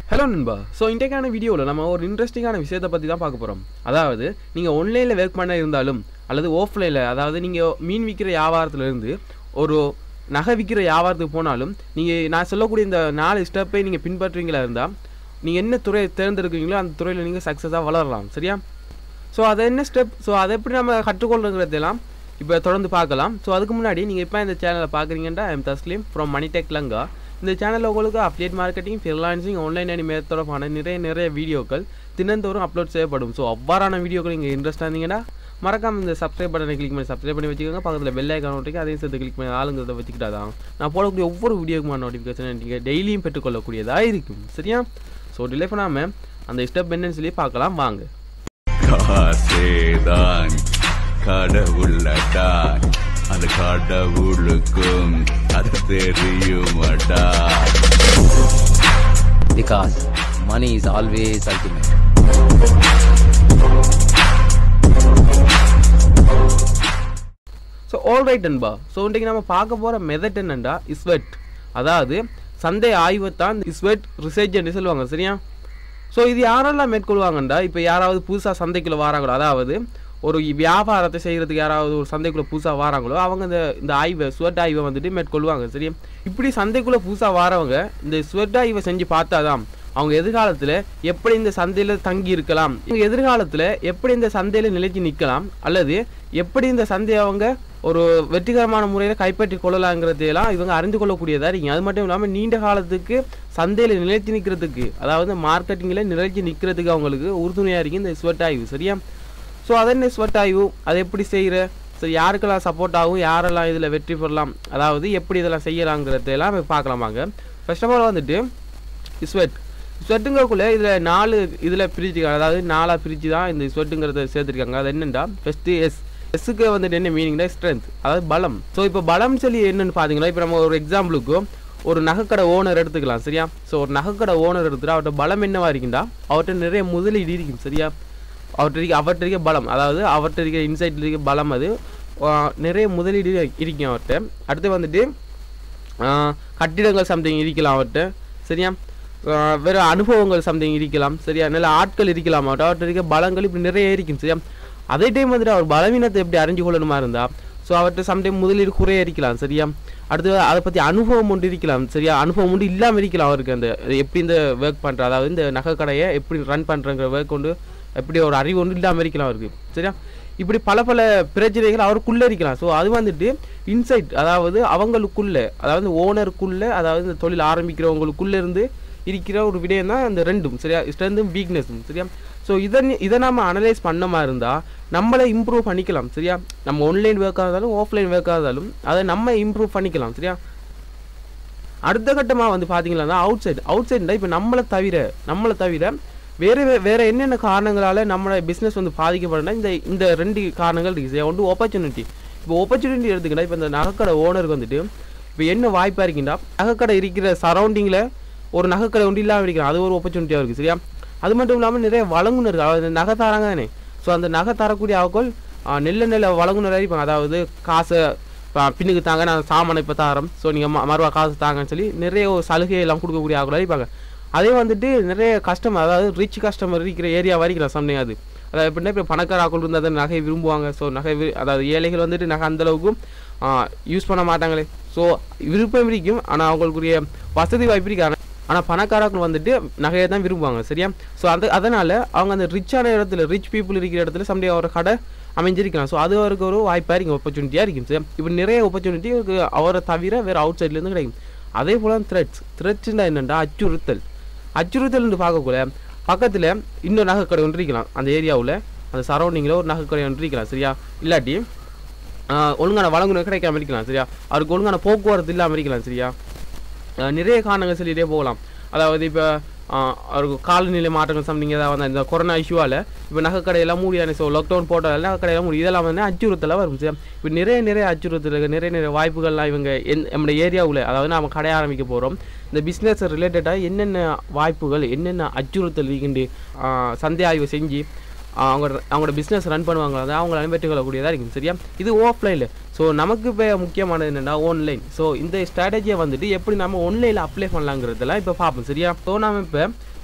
Hello நண்பா so இன்றைக்கான வீடியோவில் நம்ம ஒரு இன்ட்ரெஸ்டிங்கான விஷயத்தை பற்றி தான் பார்க்க போகிறோம் அதாவது நீங்கள் ஒன்லைனில் ஒர்க் பண்ண இருந்தாலும் அல்லது ஆஃப்லைனில் அதாவது நீங்கள் மீன் விற்கிற வியாபாரத்துலேருந்து ஒரு நகை விற்கிற வியாபாரத்துக்கு போனாலும் நீங்கள் நான் சொல்லக்கூடிய இந்த நாலு ஸ்டெப்பை நீங்கள் பின்பற்றுவீங்களா இருந்தால் நீங்கள் என்ன துறையை தேர்ந்தெடுக்கிறீங்களோ அந்த துறையில் நீங்கள் சக்ஸஸாக வளரலாம் சரியா ஸோ அது என்ன ஸ்டெப் ஸோ அதை எப்படி நம்ம கற்றுக்கொள்ளுங்கிறதெல்லாம் இப்போ தொடர்ந்து பார்க்கலாம் ஸோ அதுக்கு முன்னாடி நீங்கள் இப்போ இந்த சேனலை பார்க்குறீங்கன்னா M Thasleem from Moneytech Lanka இந்த சேனலில் உங்களுக்கு update marketing freelancing online anime தொடர்பான நிறைய நிறைய வீடியோக்கள் தினந்தோறும் அப்லோட் செய்யப்படும் ஸோ அவ்வாறான வீடியோக்கள் நீங்கள் இன்ட்ரெஸ்ட் இருந்தீங்கன்னா மறக்காம இந்த சப்ஸ்கிரைப் பட்டனை கிளிக் பண்ணி சப்ஸ்கிரைப் பண்ணி வச்சுக்கோங்க பக்கத்தில் பெல் ஐக்கான் ஒட்டிக்கு அதையும் சேர்த்து கிளிக் பண்ணி ஆளுங்கிறத வச்சுக்கிட்டாதான் நான் போடக்கூடிய ஒவ்வொரு வீடியோக்குமான நோட்டிஃபிகேஷன் நீங்கள் டெய்லியும் பெற்றுக்கொள்ளக்கூடியதாக இருக்கும் சரியா ஸோ டிலே பண்ணாமல் அந்த ஸ்டெப் என்னன்னு சொல்லி பார்க்கலாம் வாங்க காசேதான் கடவுளடா அந்த கடவுளுக்கும் அது தெரியுமடா because money is always ultimate. So all right அன்பா ஸோ இன்றைக்கி நம்ம பார்க்க போகிற மெதட் என்னண்டா இஸ்வெட் அதாவது சந்தை ஆய்வைத்தான் இஸ்வெட் ரிசர்ச் என்று சொல்லுவாங்க சரியா ஸோ இது யாரெல்லாம் மேற்கொள்வாங்கண்டா இப்போ யாராவது புதுசாக சந்தைக்குள்ளே வராங்களோ அதாவது ஒரு வியாபாரத்தை செய்கிறதுக்கு யாராவது ஒரு சந்தைக்குள்ளே புதுசாக வராங்களோ அவங்க இந்த இந்த ஆய்வை ஸ்வெட் ஆய்வை வந்துட்டு மேற்கொள்வாங்க சரியா இப்படி சந்தைக்குள்ளே புதுசாக வரவங்க இந்த ஸ்வெட் ஆய்வை செஞ்சு பார்த்தாதான் அவங்க எதிர்காலத்தில் எப்படி இந்த சந்தையில் தங்கி இருக்கலாம் இவங்க எதிர்காலத்தில் எப்படி இந்த சந்தையில் நிலைச்சு நிற்கலாம் அல்லது எப்படி இந்த சந்தையை அவங்க ஒரு வெற்றிகரமான முறையில் கைப்பற்றி கொள்ளலாங்கிறதையெல்லாம் இவங்க அறிந்து கொள்ளக்கூடியதாக இருக்கீங்க அது மட்டும் இல்லாமல் நீண்ட காலத்துக்கு சந்தையில் நிலைத்து நிற்கிறதுக்கு அதாவது மார்க்கெட்டிங்கில் நிலைச்சு நிற்கிறதுக்கு அவங்களுக்கு உறுதுணையாக இருக்கு இந்த ஸ்வெட் ஆய்வு சரியா ஸோ அது என்ன ஸ்வெட் ஆய்வு அதை எப்படி செய்கிற ஸோ யாருக்கெல்லாம் சப்போர்ட் ஆகும் யாரெல்லாம் இதில் வெற்றி பெறலாம் அதாவது எப்படி இதெல்லாம் செய்யலாங்கிறதையெல்லாம் நம்ம பார்க்கலாம் வாங்க ஃபர்ஸ்ட் ஆஃப் ஆல் வந்துட்டு ஸ்வெட் ஸ்வெட்டுங்கக்குள்ளே இதில் நாலு இதில் பிரிச்சுருக்காங்க அதாவது நாலாக பிரித்து தான் இந்த ஸ்வெட்டுங்கிறத சேர்த்துருக்காங்க அது என்னென்னா ஃபஸ்ட்டு எஸ் எஸ்ஸுக்கு வந்துட்டு என்ன மீனிங்னா ஸ்ட்ரென்த் அதாவது பலம் ஸோ இப்போ பலம் சொல்லி என்னென்னு பார்த்தீங்கன்னா இப்போ நம்ம ஒரு எக்ஸாம்பிளுக்கு ஒரு நகைக்கடை ஓனர் எடுத்துக்கலாம் சரியா ஸோ ஒரு நகைக்கடை ஓனர் எடுத்துட்டு அவர்கிட்ட பலம் என்னவா இருக்குண்டா அவர்கிட்ட நிறைய முதலீடு இருக்கும் சரியா அவர்கிட்ட இருக்க அவர்கிட்ட இருக்க பலம் அதாவது அவர்கிட்ட இருக்க இன்சைட்டில் இருக்க பலம் அது ஆ, நிறைய முதலீடு இருக்கும் அவர்கிட்ட அடுத்து வந்துட்டு ஆ, கட்டிடங்கள் சம்திங் இருக்கலாம் அவர்கிட்ட சரியா ஆ, வேறு அனுபவங்கள் சம்திங் இருக்கலாம் சரியா நல்ல ஆட்கள் இருக்கலாம் அவர்கிட்ட அவர்கிட்ட இருக்க பலங்கள் இப்படி நிறைய இருக்கும் சரியா அதே டைம் வந்துட்டு அவர் பலவீனத்தை எப்படி அறிஞ்சு கொள்ளணுமா இருந்தா ஸோ அவர்கிட்ட சம்டைம் முதலீடு குறைய இருக்கலாம் சரியா அடுத்து அதை பற்றி அனுபவம் ஒன்று இருக்கலாம் சரியா அனுபவம் ஒன்று இல்லாமல் இருக்கலாம் அவருக்கு அந்த எப்படி இந்த ஒர்க் பண்ணுற அதாவது இந்த நகை கடையை எப்படி ரன் பண்ணுறங்கிற ஒர்க் கொண்டு எப்படி ஒரு அறிவு ஒன்று இல்லாமல் இருக்கலாம் அவருக்கு சரியா இப்படி பல பல பிரச்சனைகள் அவருக்குள்ளே இருக்கலாம் ஸோ அது வந்துட்டு இன்சைட் அதாவது அவங்களுக்குள்ள அதாவது ஓனருக்குள்ளே அதாவது இந்த தொழில் ஆரம்பிக்கிறவங்களுக்குள்ளே இருந்து இருக்கிற ஒரு விடயம் தான் இந்த ரெண்டும் சரியா ஸ்ட்ரென்த்தும் வீக்னஸும் சரியா ஸோ இதை நீ- இதை நம்ம அனலைஸ் பண்ணமா இருந்தால் நம்மளை இம்ப்ரூவ் பண்ணிக்கலாம் சரியா நம்ம ஆன்லைன் ஒர்க்காக இருந்தாலும் ஆஃப்லைன் ஒர்க்காக இருந்தாலும் அதை நம்ம இம்ப்ரூவ் பண்ணிக்கலாம் சரியா அடுத்த கட்டமாக வந்து பார்த்தீங்கன்னா அவுட் சைடு அவுட் சைடுனா இப்போ நம்மளை தவிர நம்மளை தவிர வேறு வே- வேறு என்னென்ன காரணங்களால் நம்மளோட பிஸ்னஸ் வந்து பாதிக்கப்படுனா இந்த இந்த ரெண்டு காரணங்கள் இருக்குது சரியா ஒன்று ஆப்பர்ச்சுனிட்டி இப்போ ஆப்பர்ச்சுனிட்டி எடுத்துக்கிட்டா இப்போ இந்த நகைக்கடை ஓனருக்கு வந்துட்டு இப்போ என்ன வாய்ப்பாக இருக்குன்னா நகைக்கடை இருக்கிற சரௌண்டிங்கில் ஒரு நகைக்கடை ஒன்று இல்லாமல் இருக்கிறான் அது ஒரு ஆப்பர்ச்சுனிட்டியாக இருக்குது சரியா அது மட்டும் இல்லாமல் நிறைய வழங்குனர் அதாவது நகை தராங்க தானே ஸோ அந்த நகை தரக்கூடிய ஆட்கள் ஆ, நெல்ல நெல்ல வழங்குனராக இருப்பாங்க அதாவது காசை ப- பின்னுக்கு தாங்க நான் சாமானை இப்போ தாரோம் ஸோ நீங்கள் மறுவா காசு தாங்கன்னு சொல்லி நிறைய ஒரு சலுகை எல்லாம் கொடுக்கக்கூடிய ஆட்களாக இருப்பாங்க அதே வந்துட்டு நிறைய கஸ்டமர் அதாவது ரிச் கஸ்டமர் இருக்கிற ஏரியா வரைக்கும் சம்திங் அது அதாவது எப்படின்னா இப்போ பணக்கார ஆட்கள் இருந்தால் தான் நகை விரும்புவாங்க ஸோ நகை வி- அதாவது ஏழைகள் வந்துட்டு நகை அந்தளவுக்கு யூஸ் பண்ண மாட்டாங்களே ஸோ விருப்பம் இருக்கும் ஆனால் அவங்களுக்குரிய வசதி வாய்ப்பு இருக்கு ஆனால் பணக்காரர்கள் வந்துட்டு நகையை தான் விரும்புவாங்க சரியா ஸோ அந்த அதனால் அவங்க அந்த ரிச்சான இடத்துல ரிச் பீப்புள் இருக்கிற இடத்துல சம்டே அவரோட கடை அமைஞ்சிருக்கலாம் ஸோ அது அவருக்கு ஒரு வாய்ப்பாக இருக்கும் ஆப்பர்ச்சுனிட்டியாக இருக்கும் சார் இப்போ நிறைய ஆப்பர்ச்சுனிட்டி இவருக்கு அவரை தவிர வேறு அவுட் சைட்லேருந்து கிடைக்கும் அதே போல் த்ரெட்ஸ் த்ரெட்ஸ்னா என்னென்னா அச்சுறுத்தல் அச்சுறுத்தல்னு பார்க்கக்கூட பக்கத்தில் இன்னொரு நகைக்கடை ஒன்று இருக்கலாம் அந்த ஏரியாவில் அந்த சரௌண்டிங்கில் ஒரு நகைக்கடை ஒன்று இருக்கலாம் சரியா இல்லாட்டி ஆஹ், ஒழுங்கான வழங்குனர் கிடைக்காம இருக்கலாம் சரியா அவருக்கு ஒழுங்கான போக்குவரத்து இல்லாமல் இருக்கலாம் சரியா அஹ் நிறைய காரணங்கள் சொல்லிட்டே போகலாம் அதாவது இப்போ அவருக்கு காலநிலை மாற்றங்கள் சம்திங் ஏதாவது வந்து இந்த கொரோனா இஷ்யூவால் இப்போ நகைக்கடையெல்லாம் மூடியான ஸோ லாக்டவுன் போட்டதால நகைக்கடையெல்லாம் மூடி இதெல்லாம் வந்து அச்சுறுத்தலாக வரும் சார் இப்போ நிறைய நிறைய அச்சுறுத்தல் நிறைய நிறைய வாய்ப்புகள்லாம் இவங்க என் நம்மளுடைய ஏரியாவில் அதாவது நம்ம கடை ஆரம்பிக்க போகிறோம் இந்த பிஸ்னஸ் ரிலேட்டடாக என்னென்ன வாய்ப்புகள் என்னென்ன அச்சுறுத்தல் இருக்கின்ற சந்தை ஆய்வு செஞ்சு அவங்க அவங்களோட பிஸ்னஸ் ரன் பண்ணுவாங்க அதை அவங்கள பெற்றுக்கொள்ளக்கூடியதாக இருக்கும் சரியா இது ஆஃப்லைனில் ஸோ நமக்கு இப்போ முக்கியமானது என்னென்னா ஆன்லைன் ஸோ இந்த ஸ்ட்ராட்டஜியை வந்துட்டு எப்படி நம்ம ஆன்லைனில் அப்ளை பண்ணலாங்கிறதெல்லாம் இப்போ பார்ப்போம் சரியா ஸோ நாம இப்போ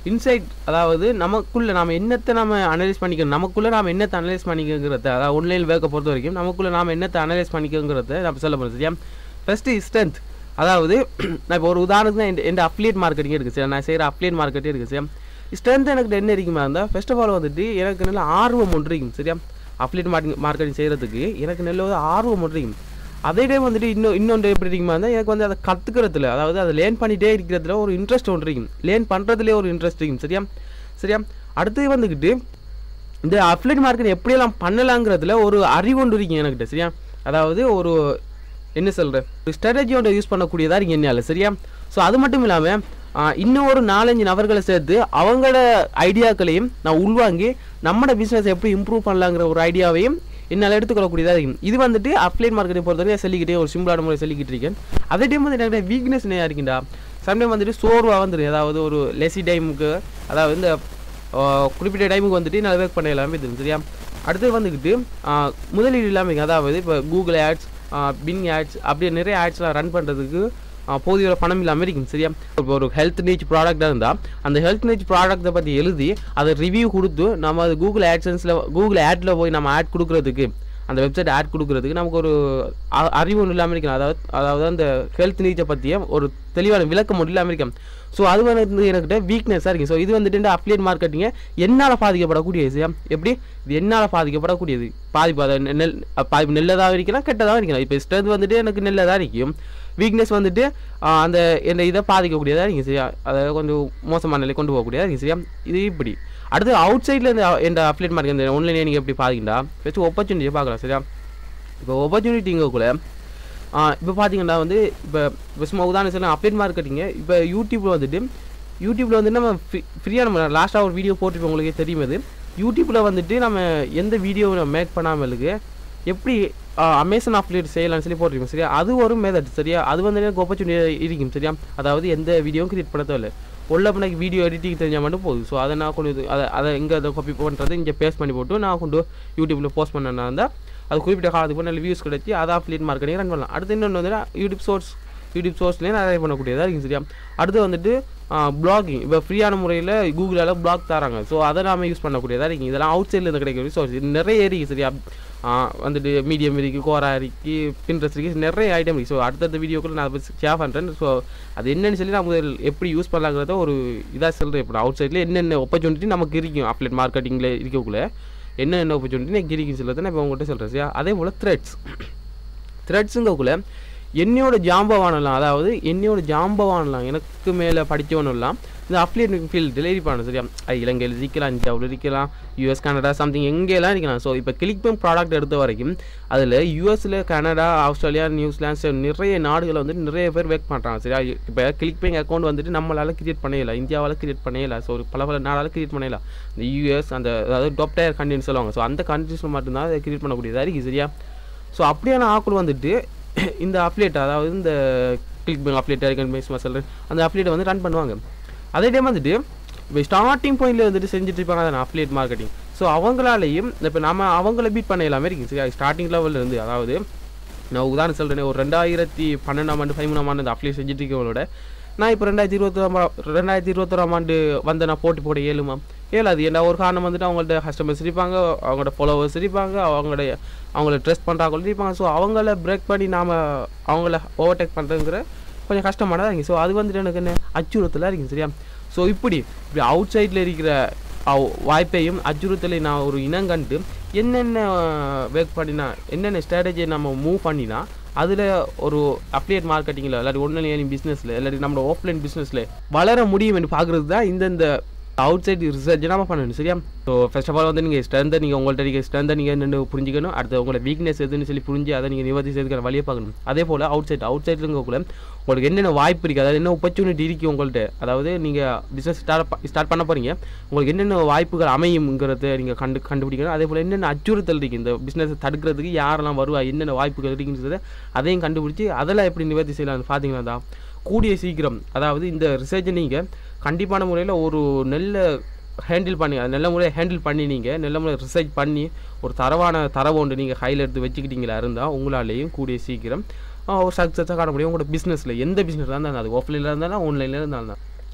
இன்சைட் அதாவது நமக்குள்ளே நாம் என்னத்தை நம்ம அனலைஸ் பண்ணிக்கணும் நமக்குள்ளே நாம் என்னத்தை அனலைஸ் பண்ணிக்கங்கிறத அதாவது ஒன்லைன் வேர்க்கை பொறுத்த வரைக்கும் நமக்குள்ளே நாம் என்னத்தை அனலைஸ் பண்ணிக்கங்கிறத நம்ம சொல்ல போகிறோம் சரியா ஃபஸ்ட்டு ஸ்ட்ரென்த் அதாவது நான் இப்போ ஒரு உதாரணத்துக்கு என் என் அப்ளியேட் மார்க்கெட்டிங் இருக்குது சார் நான் செய்கிற அப்ளியேட் மார்க்கெட்டே இருக்குது சார் ஸ்ட்ரென்த் எனக்கு என்ன இருக்குமா இருந்தால் ஃபர்ஸ்ட் ஆஃப் ஆல் வந்துட்டு எனக்கு நல்ல ஆர்வம் ஒன்று இருக்கும் சரியா அப்ளியேட் மார்க்கெட்டிங் மார்க்கெட்டிங் செய்கிறதுக்கு எனக்கு நல்ல ஒரு ஆர்வம் ஒன்று இருக்கும் அதே டைம் வந்துட்டு இன்னும் இன்னொன்று எப்படி இருக்குமா இருந்தால் எனக்கு வந்து அதை கற்றுக்கிறதுல அதாவது அதை லேர்ன் பண்ணிகிட்டே இருக்கிறதுல ஒரு இன்ட்ரெஸ்ட் ஒன்று இருக்கும் லேர்ன் பண்ணுறதுலேயே ஒரு இன்ட்ரெஸ்ட் இருக்கும் சரியா சரியா அடுத்து வந்துக்கிட்டு இந்த அப்ளைட் மார்க்கெட் எப்படியெல்லாம் பண்ணலாங்கிறதுல ஒரு அறிவு ஒன்று இருக்கும் எனக்கிட்ட சரியா அதாவது ஒரு என்ன சொல்கிறேன் ஒரு ஸ்ட்ராட்டஜி ஒன்று யூஸ் பண்ணக்கூடியதாக இருக்கு என்னால் சரியா ஸோ அது மட்டும் இல்லாமல் இன்னும் ஒரு நாலஞ்சு நபர்களை சேர்த்து அவங்களோட ஐடியாக்களையும் நான் உள்வாங்கி நம்மளோட பிஸ்னஸ் எப்படி இம்ப்ரூவ் பண்ணலாங்கிற ஒரு ஐடியாவையும் என்னால் எடுத்துக்கொள்ளக்கூடியதாக இருக்கும் இது வந்துட்டு அப்ளைட் மார்க்கெட்டை பொறுத்தவரை சொல்லிக்கிட்டே ஒரு சிம்பிளான முறை சொல்லிக்கிட்டு இருக்கேன் அதே டைம் வந்து எனக்கு வீக்னஸ் நிறையா இருக்குண்டா சம்டைம் வந்துட்டு சோர்வாக வந்துடும் ஏதாவது ஒரு லெசி டைமுக்கு அதாவது இந்த ஆஹ், குறிப்பிட்ட டைமுக்கு வந்துட்டு நான் ஒர்க் பண்ண எல்லாமே தெரியும் சரியா அடுத்து வந்துக்கிட்டு ஆஹ், முதலீடு இல்லாமல் அதாவது இப்போ கூகுள் ஆட்ஸ் பின் ஆட்ஸ் அப்படி நிறைய ஆட்ஸ்லாம் ரன் பண்ணுறதுக்கு போதிய பணம் இல்லாமல் இருக்கும் சரியா இப்போ ஒரு ஹெல்த் நீச் ப்ராடக்டாக இருந்தால் அந்த ஹெல்த் நீச் ப்ராடக்ட்டை பற்றி எழுதி அதை ரிவ்யூ கொடுத்து நம்ம அது கூகுள் ஆட்சன்ஸில் கூகுள் ஆட்டில் போய் நம்ம ஆட் கொடுக்குறதுக்கு அந்த வெப்சைட் ஆட் கொடுக்குறதுக்கு நமக்கு ஒரு அ- அறிவு ஒன்றும் இல்லாமல் இருக்கணும் அதாவது அதாவது அந்த ஹெல்த் நீச்சை பற்றிய ஒரு தெளிவான விளக்கம் ஒன்றும் இல்லாமல் இருக்கேன் ஸோ அது வந்து எனக்கிட்ட வீக்னஸாக இருக்குது ஸோ இது வந்துட்டு அப்ளியேட் மார்க்கெட்டிங்க என்னால் பாதிக்கப்படக்கூடிய விஷயம் எப்படி இது என்னால் பாதிக்கப்படக்கூடியது பாதிப்பு அதை நெ- நெல் பாதிப்பு நல்லதாக இருக்கலாம் கெட்டதாக இருக்கலாம் இப்போ ஸ்ட்ரென்த் வந்துட்டு எனக்கு நல்லதாக இருக்கும் வீக்னஸ் வந்துட்டு ஆ, அந்த இந்த இதை பாதிக்கக்கூடியதாக இருக்குது சரியா அதை கொஞ்சம் மோசமான நிலை கொண்டு போகக்கூடியதாக இருக்குது சரியா இது இப்படி அடுத்து அவுட் சைடில் இந்த இந்த அப்ளியேட் மார்க்கெட் இந்த ஆன்லைன் நீங்கள் எப்படி பாதிக்கிட்டா ஃபஸ்ட்டு ஆப்பர்ச்சுனிட்டியை பார்க்கலாம் சரியா இப்போ ஆப்பர்ச்சுனிட்டிங்கக்குள்ள இப்போ பார்த்தீங்கன்னா வந்து இப்போ இப்போ சும்மா உதாரணம் சொல்ல அப்டேட் மார்க்கெட்டிங்க இப்போ யூடியூப்பில் வந்துட்டு யூடியூப்பில் வந்து நம்ம ஃப்ரீ ஃப்ரீயாக நம்ம லாஸ்ட்டாக ஒரு வீடியோ போட்டிருப்போம் உங்களுக்கே தெரியும் அது யூடியூப்பில் வந்துட்டு நம்ம எந்த வீடியோ நம்ம மேக் பண்ணாமலுக்கு எப்படி அமேசான் அப்டேட் செய்யலாம்னு சொல்லி போட்டிருக்கோம் சரியா அது ஒரு மெத்தட் சரியா அது வந்து எனக்கு ஆப்பர்ச்சுனிட்டி இருக்கும் சரியா அதாவது எந்த வீடியோவும் கிரியேட் பண்ண தேவையில்ல உள்ள பண்ணக்கு வீடியோ எடிட்டிங் தெரிஞ்சால் மட்டும் போதும் ஸோ அதை நான் கொண்டு வந்து அதை அதை எங்கே அதை காப்பி பண்ணுறது இங்கே பேஸ்ட் பண்ணி போட்டு நான் கொண்டு யூடியூப்பில் போஸ்ட் பண்ணனா இருந்தால் அது குறிப்பிட்ட காலத்துக்கு போய் நல்ல வியூஸ் கிடைச்சி அதை அப்ளேட் மார்க்கெட்டிங் ரன் பண்ணலாம் அடுத்து இன்னொன்று வந்து யூடியூப் சோர்ஸ் யூடியூப் சோர்ஸ்லேயே நிறைய பண்ணக்கூடியதாக இருக்குது சரியா அடுத்து வந்துட்டு பிளாகிங் இப்போ ஃப்ரீயான முறையில் கூகுளால் பிளாக் தராங்க ஸோ அதை நாம யூஸ் பண்ணக்கூடியதாக இருக்குது இதெல்லாம் அவுட் சைடில் இருந்து கிடைக்கிற ரிசோர்ஸ் இது நிறைய இருக்குது சரியா ஆ, வந்துட்டு மீடியம் இருக்குது கோரா இருக்குது பின்ட்ரெஸ்ட் இருக்குது நிறைய ஐட்டம் இருக்குது ஸோ அடுத்தடுத்த வீடியோக்குள்ள நான் அதை ஷேர் பண்ணுறேன் ஸோ அது என்னன்னு சொல்லி நான் முதல் எப்படி யூஸ் பண்ணலாங்கிறத ஒரு இதாக சொல்கிறேன் இப்போ அவுட் சைடில் என்னென்ன ஆப்பர்ச்சுனிட்டி நமக்கு இருக்கும் அப்ளேட் மார்க்கெட்டிங்கில் இருக்கக்குள்ள என்னென்ன ஆப்பர்ச்சுனிட்டி எனக்கு இருக்குன்னு சொல்லி நான் இப்போ உங்கள்கிட்ட சொல்கிறேன் சரியா அதே போல் த்ரெட்ஸ் த்ரெட்ஸுங்கக்குள்ள என்னையோட ஜாம்பவானலாம் அதாவது என்னையோட ஜாம்பவானலாம் எனக்கு மேலே படித்தவனெல்லாம் இந்த அப்ளியேட் ஃபீல்டில் இருப்பானு சரியா அது இலங்கையில் இருக்கலாம் இந்தியாவில் இருக்கலாம் யூஎஸ் கனடா சம்திங் எங்கேலாம் இருக்கலாம் ஸோ இப்போ கிளிக் ப்ராடக்ட் எடுத்த வரைக்கும் அதில் யூஎஸில் கனடா ஆஸ்திரேலியா நியூசிலாந்து நிறைய நாடுகளில் வந்துட்டு நிறைய பேர் ஒர்க் பண்ணுறாங்க சரியா இப்போ கிளிக் பேங்க் அக்கௌண்ட் வந்துட்டு நம்மளால் கிரியேட் பண்ணல இந்தியாவால் கிரியேட் பண்ணல ஸோ ஒரு பல பல நாடால் கிரியேட் பண்ணலாம் இந்த யூஎஸ் அந்த அதாவது டாப் டயர் கண்ட்ரின்னு சொல்லுவாங்க ஸோ அந்த கண்ட்ரிஸில் மட்டும்தான் அதை கிரியேட் பண்ணக்கூடியதாக இருக்குது சரியா ஸோ அப்படியான ஆட்கள் வந்துட்டு இந்த அப்ளேட் அதாவது இந்த கிளிக் பேங்க் அப்ளேட் இருக்கேன் பேசுமா சொல்கிறேன் அந்த அப்ளேட்டை வந்து ரன் பண்ணுவாங்க அதே டைம் வந்துட்டு இப்போ ஸ்டார்டிங் பாயிண்ட்ல வந்துட்டு செஞ்சுட்டு இருப்பாங்க அதான் அப்ளேட் மார்க்கெட்டிங் ஸோ அவங்களாலையும் இப்போ நம்ம அவங்கள பீட் பண்ண எல்லாமே இருக்குது சரி ஸ்டார்டிங் லெவலில் இருந்து அதாவது நான் உதாரணம் சொல்கிறேன் ஒரு ரெண்டாயிரத்தி பன்னெண்டாம் ஆண்டு பதிமூணாம் ஆண்டு அந்த அப்ளேட் செஞ்சுட்டு இருக்கவங்களோட நான் இப்போ ரெண்டாயிரத்தி இருபத்தொராம் ரெண்டாயிரத்தி இருபத்தொராம் ஆண்டு வந்து நான் போட்டி போட ஏழுமா ஏழாது ஏன்னா ஒரு காரணம் வந்துட்டு அவங்கள்ட்ட கஸ்டமர்ஸ் இருப்பாங்க அவங்களோட ஃபாலோவர்ஸ் இருப்பாங்க அவங்களோட அவங்கள ட்ரெஸ் பண்ணுறாங்க இருப்பாங்க ஸோ அவங்கள பிரேக் பண்ணி நாம் அவங்கள ஓவர்டேக் பண்ணுறதுங்கிற கொஞ்சம் கஷ்டமானதாக இருக்குது ஸோ அது வந்துட்டு எனக்கு என்ன அச்சுறுத்தலாக இருக்குது சரியா ஸோ இப்படி இப்படி அவுட் சைடில் இருக்கிற அவ்- வாய்ப்பையும் அச்சுறுத்தலை நான் ஒரு இனம் கண்டு என்னென்ன ஒர்க் பண்ணினா என்னென்ன ஸ்ட்ராட்டஜியை நம்ம மூவ் பண்ணினா அதில் ஒரு அப்ளியேட் மார்க்கெட்டிங்கில் இல்லாட்டி ஒன்லைன் பிஸ்னஸில் இல்லாட்டி நம்மளோட ஆஃப்லைன் பிஸ்னஸில் வளர முடியும் என்று பார்க்குறது தான் இந்தந்த அவுட் சைட் ரிசர்ச் நம்ம பண்ணணும் சரியா ஸோ ஃபர்ஸ்ட் ஆஃப் ஆல் வந்து நீங்கள் ஸ்ட்ரென்த்தை நீங்கள் உங்கள்கிட்ட நீங்கள் ஸ்ட்ரென்த்தை நீங்கள் என்னென்னு புரிஞ்சுக்கணும் அடுத்து உங்களோட வீக்னஸ் எதுன்னு சொல்லி புரிஞ்சு அதை நீங்கள் நிவர்த்தி செய்யறதுக்கான வழியை பார்க்கணும் அதே போல் அவுட் சைட் அவுட் சைட்லங்கக்குள்ள உங்களுக்கு என்னென்ன வாய்ப்பு இருக்குது அதாவது என்ன ஆப்பர்ச்சுனிட்டி இருக்குது உங்கள்கிட்ட அதாவது நீங்கள் பிஸ்னஸ் ஸ்டார்ட் ஸ்டார்ட் பண்ண போகிறீங்க உங்களுக்கு என்னென்ன வாய்ப்புகள் அமையுங்கிறத நீங்கள் கண்டு கண்டுபிடிக்கணும் அதே போல் என்னென்ன அச்சுறுத்தல் இருக்குது இந்த பிஸ்னஸை தடுக்கிறதுக்கு யாரெல்லாம் வருவா என்னென்ன வாய்ப்புகள் இருக்குன்றத அதையும் கண்டுபிடிச்சி அதெல்லாம் எப்படி நிவர்த்தி செய்யலாம்னு பார்த்தீங்கன்னா தான் கூடிய சீக்கிரம் அதாவது இந்த ரிசர்ச்சை நீங்கள் கண்டிப்பான முறையில் ஒரு நல்ல ஹேண்டில் பண்ணி அது நல்ல முறையில் ஹேண்டில் பண்ணி நீங்கள் நல்ல முறையில் ரிசர்ச் பண்ணி ஒரு தரவான தரவு ஒன்று நீங்கள் கையில் எடுத்து வச்சுக்கிட்டீங்களா இருந்தால் உங்களாலேயும் கூடிய சீக்கிரம் ஆஹ், ஒரு சக்ஸஸாக காண முடியும் உங்களோட பிஸ்னஸில் எந்த பிஸ்னஸ் இருந்தாலும் அது ஆஃப்லைனில் இருந்தாலும் ஆன்லைனில் இருந்தாலும் தான்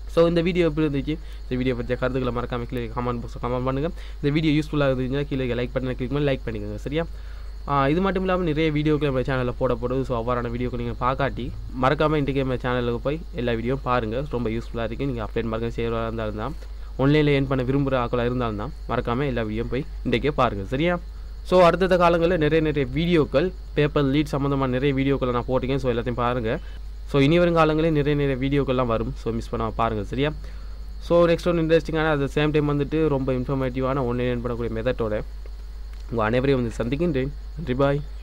ஸோ இந்த வீடியோ எப்படி இருந்துச்சு இந்த வீடியோ பற்றிய கருத்துக்களை மறக்காம கீழே கமெண்ட் பாக்ஸில் கமெண்ட் பண்ணுங்கள் இந்த வீடியோ யூஸ்ஃபுல்லாக இருந்துச்சுன்னா கீழே லைக் பண்ண கிளிக் பண்ணி லைக் பண்ணிக்கோங்க சரியா ஆ, இது மட்டும் இல்லாமல் நிறைய வீடியோக்கள் நம்ம சேனலில் போடப்படுது ஸோ அவ்வாறான வீடியோக்கள் நீங்கள் பார்க்காட்டி மறக்காமல் இன்றைக்கி நம்ம சேனலுக்கு போய் எல்லா வீடியோவும் பாருங்கள் ரொம்ப யூஸ்ஃபுல்லாக இருக்குது நீங்கள் அப்டேட் மார்க்கம் செய்கிறதா இருந்தாலும் தான் ஆன்லைனில் ஏன் பண்ண விரும்புகிற ஆக்களாக இருந்தாலும் தான் மறக்காமல் எல்லா வீடியோவும் போய் இன்றைக்கே பாருங்கள் சரியா ஸோ அடுத்தடுத்த காலங்களில் நிறைய நிறைய வீடியோக்கள் பேப்பர் லீட் சம்மந்தமான நிறைய வீடியோக்களை நான் போட்டிருக்கேன் ஸோ எல்லாத்தையும் பாருங்கள் ஸோ இனி வரும் காலங்களில் நிறைய நிறைய வீடியோக்கள்லாம் வரும் ஸோ மிஸ் பண்ணாமல் பாருங்கள் சரியா ஸோ நெக்ஸ்ட் ஒன்று இன்ட்ரெஸ்டிங்கான அட் சேம் டைம் வந்துட்டு ரொம்ப இன்ஃபர்மேட்டிவான ஆன்லைன் பண்ணக்கூடிய மெத்தட்டோட உங்கள் அனைவரையும் வந்து சந்திக்கின்றேன் நன்றி பாய்